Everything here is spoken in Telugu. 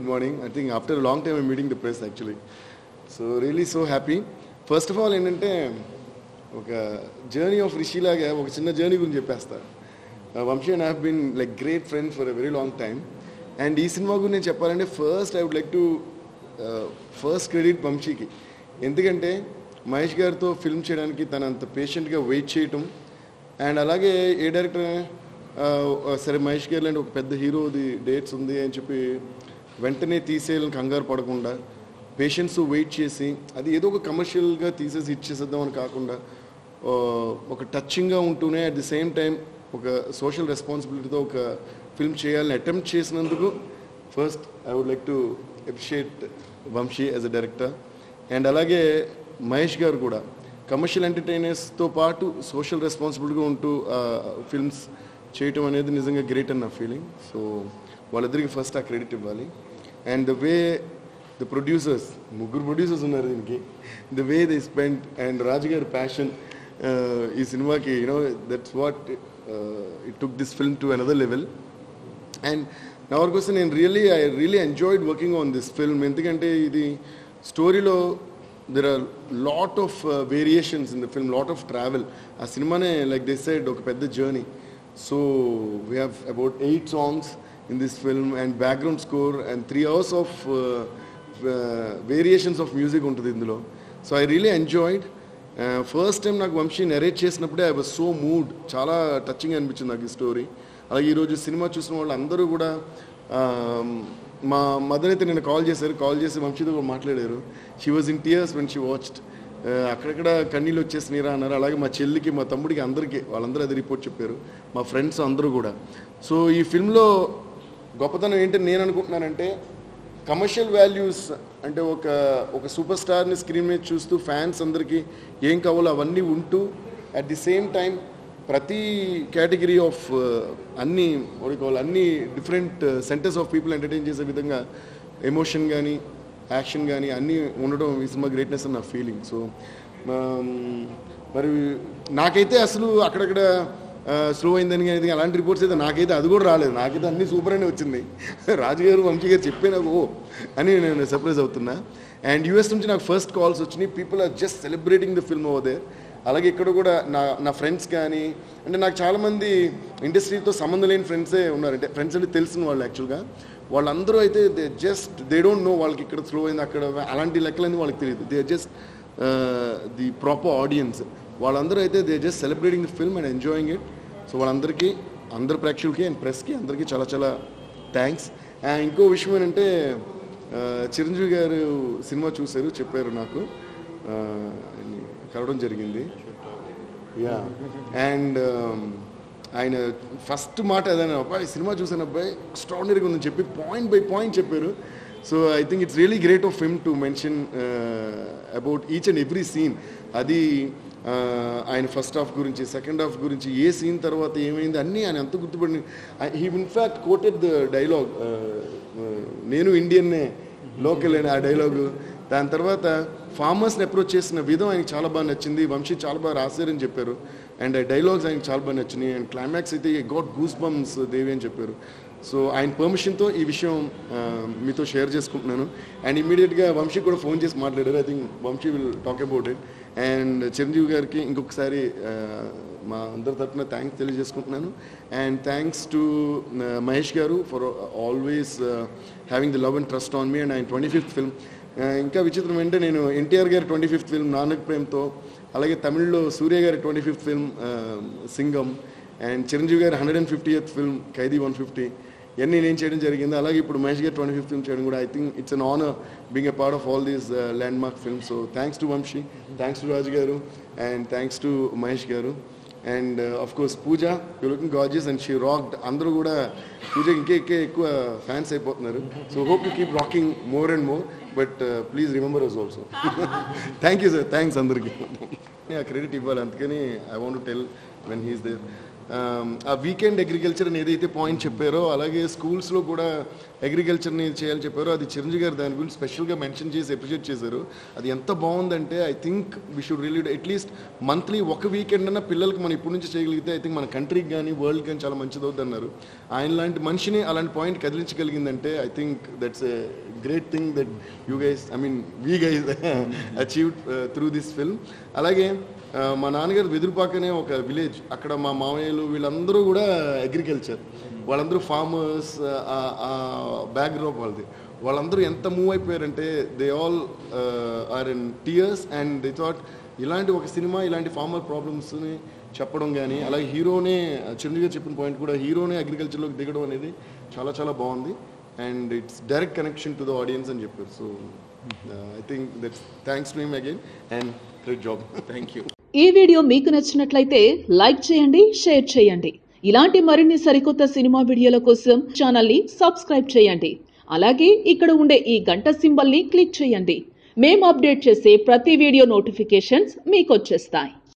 morning I think after long time I meeting the press actually so really so happy first of all ఏంటంటే ఒక జర్నీ ఆఫ్ రిషి లాగా ఒక చిన్న జర్నీ గురించి చెప్పేస్తా Vamshi and have been like great friends for a very long time and ఈ సినిమా గురించి నేను చెప్పాలంటే first I would like to first credit వంశీకి ఎందుకంటే మహేష్ గారితో ఫిల్మ్ చేయడానికి తన అంత పేషెంట్గా వెయిట్ చేయటం అండ్ అలాగే ఏ డైరెక్టర్ సరే మహేష్ గారు లాంటి ఒక పెద్ద హీరోది డేట్స్ ఉంది అని చెప్పి వెంటనే తీసేయాలని కంగారు పడకుండా పేషెంట్స్ వెయిట్ చేసి అది ఏదో ఒక కమర్షియల్గా తీసేసి ఇచ్చేసేద్దామని కాకుండా ఆ, ఒక టచింగ్గా ఉంటూనే అట్ ది సేమ్ టైం ఒక సోషల్ రెస్పాన్సిబిలిటీతో ఒక ఫిల్మ్ చేయాలని అటెంప్ట్ చేసినందుకు first I would like to appreciate Vamshi as a director and అలాగే మహేష్ గారు కూడా కమర్షియల్ ఎంటర్టైనర్స్తో పాటు సోషల్ రెస్పాన్సిబిలిటీగా ఉంటూ ఫిల్మ్స్ చేయటం అనేది నిజంగా గ్రేట్ అని నా ఫీలింగ్ సో వాళ్ళిద్దరికి ఫస్ట్ ఆ క్రెడిట్ ఇవ్వాలి and the way the producers ముగ్గురు ప్రొడ్యూసర్స్ ఉన్నారు దీనికి the way they spend and Raju గారి ప్యాషన్ ఈ సినిమాకి you know that's what it took this film to another level and నా వరకు వస్తే నేను really I really enjoyed working on this film ఎందుకంటే ఇది స్టోరీలో there are lot of variations in the film lot of travel ఆ సినిమానే లైక్ దిస్ సైడ్ ఒక పెద్ద journey so we have about eight songs in this film and background score and three hours of variations of music ఉంటుంది ఇందులో so I really enjoyed first time నాకు వంశీ నెరేట్ చేసినప్పుడే ఐ వాజ్ సో మూడ్ చాలా టచింగ్ అనిపించింది నాకు ఈ స్టోరీ అలాగే ఈరోజు సినిమా చూసిన వాళ్ళు అందరూ కూడా ఆ, మా మదర్ అయితే నేను కాల్ చేశారు కాల్ చేసి వంశీతో కూడా మాట్లాడారు she was in tears when she watched అక్కడక్కడ కన్నీళ్ళు వచ్చేసినారా అన్నారు అలాగే మా చెల్లికి మా తమ్ముడికి అందరికీ వాళ్ళందరూ అది రిపోర్ట్ చెప్పారు మా ఫ్రెండ్స్ అందరూ కూడా సో ఈ ఫిల్మ్లో గొప్పతనం ఏంటి నేను అనుకుంటున్నానంటే కమర్షియల్ వాల్యూస్ అంటే ఒక ఒక సూపర్ స్టార్ని స్క్రీన్ మీద చూస్తూ ఫ్యాన్స్ అందరికీ ఏం కావాలో అవన్నీ ఉంటూ అట్ ది సేమ్ టైం ప్రతి కేటగిరీ ఆఫ్ అన్ని కావాలి అన్ని different centres of people entertain చేసే విధంగా ఎమోషన్ కానీ యాక్షన్ కానీ అన్నీ ఉండడం ఈ సినిమా గ్రేట్నెస్ అని నా ఫీలింగ్ సో మరి నాకైతే అసలు అక్కడక్కడ స్లో అయిందని కానీ అలాంటి రిపోర్ట్స్ అయితే నాకైతే అది కూడా రాలేదు నాకైతే అన్ని సూపర్ అనే వచ్చింది రాజు గారు వంశీ గారు చెప్పే నాకు ఓ అని నేను సర్ప్రైజ్ అవుతున్నా అండ్ యూఎస్ నుంచి నాకు ఫస్ట్ కాల్స్ వచ్చినాయి people are just celebrating the film over there అలాగే ఇక్కడ కూడా నా నా ఫ్రెండ్స్ కానీ అంటే నాకు చాలామంది ఇండస్ట్రీతో సంబంధం లేని ఫ్రెండ్సే ఉన్నారు అంటే ఫ్రెండ్స్ అంటే తెలిసిన వాళ్ళు యాక్చువల్గా వాళ్ళందరూ అయితే they just they don't know వాళ్ళకి ఇక్కడ స్లో అయింది అక్కడ అలాంటి లెక్కలన్నీ వాళ్ళకి తెలియదు they just the proper audience వాళ్ళందరూ అయితే they just celebrating the film and enjoying it so వాళ్ళందరికీ అందరు ప్రేక్షకులకి అండ్ ప్రెస్కి అందరికీ చాలా చాలా థ్యాంక్స్ అండ్ ఇంకో విషయం ఏంటంటే ఆ, చిరంజీవి గారు సినిమా చూశారు చెప్పారు నాకు ఆ, ఆయన్ని కలవడం జరిగింది యా అండ్ ఆయన ఫస్ట్ మాట ఏదైనా అబ్బాయి సినిమా చూసాను అబ్బాయి ఎక్స్ట్రాడినరీగా ఉందని చెప్పి పాయింట్ బై పాయింట్ చెప్పారు so I think it's really great of him to mention about each and every scene అది ఆ, ఆయన ఫస్ట్ హాఫ్ గురించి సెకండ్ హాఫ్ గురించి ఏ సీన్ తర్వాత ఏమైంది అన్నీ ఆయన ఎంత గుర్తుపడి he in fact quoted the dialogue నేను ఇండియన్నే లోకల్ అని ఆ డైలాగు దాని తర్వాత ఫార్మర్స్ని అప్రోచ్ చేసిన విధం ఆయనకి చాలా బాగా నచ్చింది వంశీ చాలా బాగా రాశారని చెప్పారు అండ్ ఆ డైలాగ్స్ ఆయనకి చాలా బాగా నచ్చినాయి అండ్ క్లైమాక్స్ అయితే గాట్ గూస్ బంప్స్ దేవి అని చెప్పారు సో ఆయన పర్మిషన్తో ఈ విషయం ఆ, మీతో షేర్ చేసుకుంటున్నాను అండ్ ఇమీడియట్గా వంశీ కూడా ఫోన్ చేసి మాట్లాడారు I think Vamshi will talk about it and Chiranjeevi గారికి ఇంకొకసారి ఆ, మా అందరి తరఫున థ్యాంక్స్ తెలియజేసుకుంటున్నాను and thanks to Mahesh garu for always having the love and trust on me and ఆయన ట్వంటీ ఫిఫ్త్ ఫిల్మ్ ఇంకా విచిత్రం ఏంటంటే నేను ఎన్టీఆర్ గారి ట్వంటీ ఫిఫ్త్ ఫిల్మ్ నానక్ ప్రేమ్తో అలాగే తమిళ్లో సూర్య గారి twenty fifth film Singam and Chiranjeevi గారి hundred and fifty eighth film Khaidi one fifty ఇవన్నీ నేను చేయడం జరిగింది అలాగే ఇప్పుడు మహేష్ గారు ట్వంటీ ఫిఫ్త్ ఫిల్మ్ చేయడం కూడా I think it's an honour being a part of all these landmark film so thanks to Vamshi thanks to Raju garu and thanks to Mahesh garu and of course Pooja you looking gorgeous and she rocked అందరూ కూడా పూజ ఇంకే ఇంకే ఎక్కువ ఫ్యాన్స్ అయిపోతున్నారు so hope you keep rocking more and more but please remember us also thank you sir thanks అందరికీ ఆ క్రెడిట్ ఇవ్వాలి అందుకని I want tell when he's there uh weekend agriculture అని ఏదైతే పాయింట్ చెప్పారో అలాగే స్కూల్స్లో కూడా అగ్రికల్చర్ని చేయాలని చెప్పారో అది చిరంజీవి గారు దాని గురించి స్పెషల్గా మెన్షన్ చేసి అప్రిషియేట్ చేశారు అది ఎంత బాగుందంటే I think we should really at least monthly ఒక వీకెండ్ అన్న పిల్లలకి మనం ఇప్పటి నుంచి చేయగలిగితే ఐ థింక్ మన కంట్రీకి కానీ వరల్డ్ కానీ చాలా మంచిది అవుతుంది అన్నారు ఆయన లాంటి మనిషిని అలాంటి పాయింట్ కదిలించగలిగిందంటే I think that's a great thing that you guys I mean we guys achieved through this film అలాగే ఆ, మా నాన్నగారు వెదురుపాకనే ఒక విలేజ్ అక్కడ మా మామయ్యలు వీళ్ళందరూ కూడా అగ్రికల్చర్ వాళ్ళందరూ ఫార్మర్స్ బ్యాక్గ్రౌండ్ వాళ్ళది వాళ్ళందరూ ఎంత మూవ్ అయిపోయారంటే they all are in tears and they thought ఇలాంటి ఒక సినిమా ఇలాంటి ఫార్మర్ ప్రాబ్లమ్స్ని చెప్పడం కానీ అలాగే హీరోనే చంద్ర గారు చెప్పిన పాయింట్ కూడా హీరోనే అగ్రికల్చర్లోకి దిగడం అనేది చాలా చాలా బాగుంది and it's direct connection to the audience అని చెప్పారు so I think that's thanks to him again and great job thank you ఈ వీడియో మీకు నచ్చినట్లయితే లైక్ చేయండి షేర్ చేయండి ఇలాంటి మరిన్ని సరికొత్త సినిమా వీడియోల కోసం ఛానల్ ని సబ్స్క్రైబ్ చేయండి అలాగే ఇక్కడ ఉండే ఈ గంట సింబల్ ని క్లిక్ చేయండి మేము అప్డేట్ చేసే ప్రతి వీడియో నోటిఫికేషన్స్ మీకు వచ్చేస్తాయి